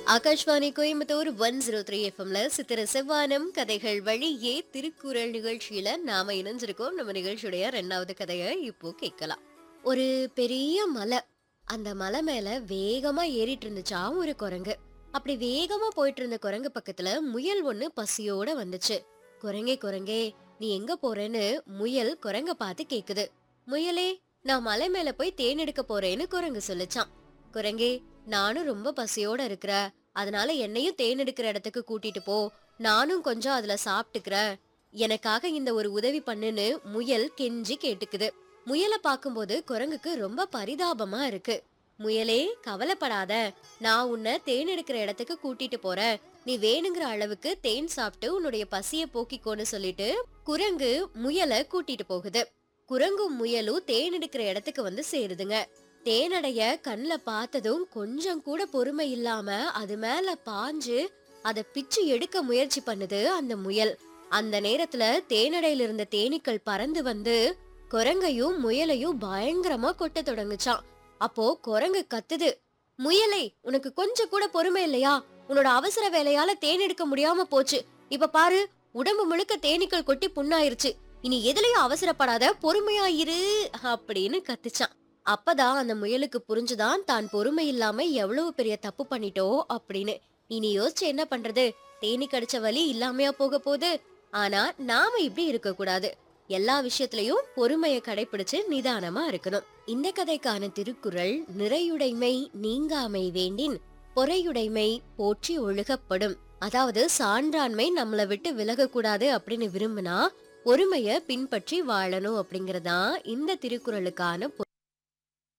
Akashvani Coimbatore one zero three எஃப்எம்ல சித்திர செவ்வானம் கதைகள் வழியே திருக்குறள் நிகழ்ச்சியில நாம இணைஞ்சிருக்கோம் நம்ம நிகழ்ச்சியுடைய ரெண்டாவது கதையை இப்போ கேட்கலாம் ஒரு பெரிய மலை அந்த மலை மேல வேகமா ஏறிட்டு இருந்துச்சா ஒரு குரங்கு அப்படி வேகமா போயிட்டு இருந்த குரங்கு பக்கத்துல முயல் ஒண்ணு பசியோட வந்துச்சு குரங்கே குரங்கே நீ எங்க போறேன்னு முயல் குரங்க பார்த்து கேக்குது முயலே நான் மலை மேல போய் தேன் எடுக்க போறேன்னு குரங்கு சொல்லுச்சான் குரங்கே நானும் ரொம்ப பசியோட இருக்கிற அதனால என்னையும் தேன் எடுக்கிற இடத்துக்கு கூட்டிட்டு போ நானும் கொஞ்சம் அதுல சாப்பிட்டுக்கிறேன் எனக்காக இந்த ஒரு உதவி பண்ணுன்னு முயல் கெஞ்சி கேட்டுக்குது முயலை பார்க்கும்போது குரங்குக்கு ரொம்ப பரிதாபமா இருக்கு முயலே கவலைப்படாத நான் உன்னை தேன் எடுக்கிற இடத்துக்கு கூட்டிட்டு போறேன் நீ வேணுங்கிற அளவுக்கு தேன் சாப்பிட்டு உன்னுடைய பசிய போக்கிக்கோன்னு சொல்லிட்டு குரங்கு முயலை கூட்டிட்டு போகுது குரங்கும் முயலும் தேன் எடுக்கிற இடத்துக்கு வந்து சேருதுங்க தேனடைய கண்ணுல பார்த்ததும் கொஞ்சம் கூட பொறுமை இல்லாம அது மேல பாஞ்சு அத பிச்சு எடுக்க முயற்சி பண்ணுது அந்த முயல் அந்த நேரத்துல தேனடையில இருந்த தேனீக்கள் பறந்து வந்து குரங்கையும் முயலையும் பயங்கரமா கொட்ட தொடங்குச்சான் அப்போ குரங்கு கத்துது முயலை உனக்கு கொஞ்சம் கூட பொறுமை இல்லையா உன்னோட அவசர வேலையால தேன் எடுக்க முடியாம போச்சு இப்ப பாரு உடம்பு முழுக்க தேனீக்கள் கொட்டி புண்ணாயிருச்சு இனி எதுலயும் அவசரப்படாத பொறுமையா இரு அப்படின்னு கத்துச்சான் அப்பதான் அந்த முயலுக்கு புரிஞ்சுதான் தான் பொறுமை இல்லாம எவ்வளவு பெரிய தப்பு பண்ணிட்டோ அப்படின்னு இனி யோசிச்சு என்ன பண்றது தேனி கடிச்ச வலி இல்லாமையா போக போகுது ஆனா நாம இப்படி இருக்க கூடாது எல்லா விஷயத்திலயும் பொறுமைய கடைபிடிச்சு நிதானமா இருக்கணும் இந்த கதைக்கான திருக்குறள் நிறையுடைமை நீங்காமை வேண்டின் பொறையுடைமை போற்றி ஒழுகப்படும் அதாவது சான்றாண்மை நம்மளை விட்டு விலகக்கூடாது அப்படின்னு விரும்பினா பொறுமைய பின்பற்றி வாழணும் அப்படிங்கறதா இந்த திருக்குறளுக்கான பொருள்.